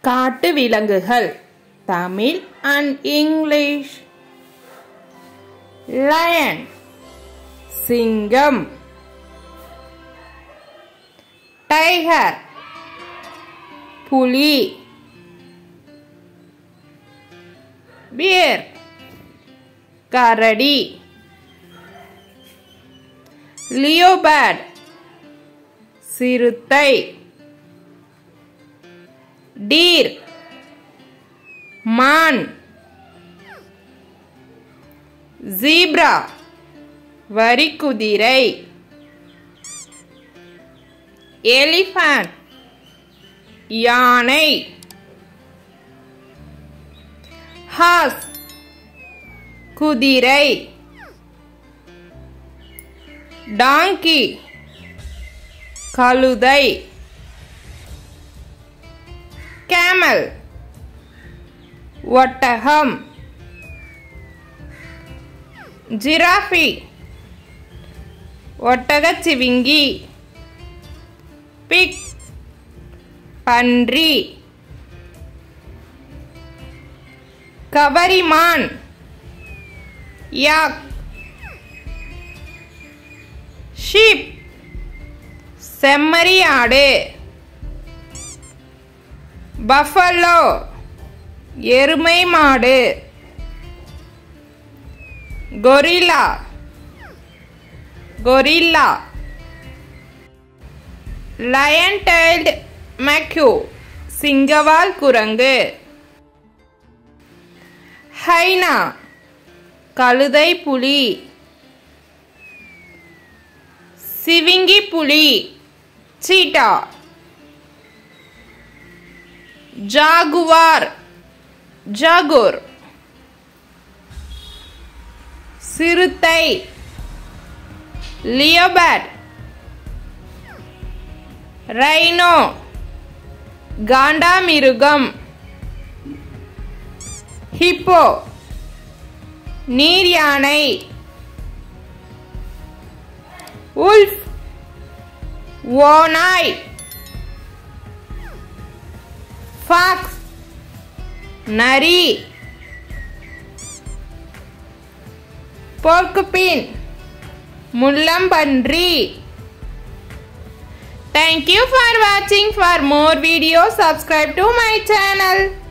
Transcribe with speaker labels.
Speaker 1: காட்டு விலங்குகள் Tamil and English lion சிங்கம் டைகர் புலி பியர் கரடி லியோபேட் சிறுத்தை டீர் மான் ஜீப்ரா வரிக்குதிரை எலிஃபண்ட் யானை ஹாஸ் குதிரை டாங்கி கழுதை கேமல் ஒட்டகம் ஜிராஃபி ஒட்டகச்சிவிங்கி பிக் பன்றி கவரிமான் யாக் ஷீப் செம்மறியாடு பஃபலோ எருமை மாடு gorilla gorilla lion tailed macaque சிங்கவால் குரங்கு ஹைனா கழுதை புலி சிவிங்கி புலி சீட்டா ஜாகுவார் ஜாகுர் சிறுத்தை லியோபேட் ரைனோ காண்டாமிருகம் ஹிப்போ நீர் யானை உல்ஃப் ஓநாய் ஃபாக்ஸ் நரி போர்க்குபின் முள்ளம்பன்றி Thank you for watching. For more videos, subscribe to my channel.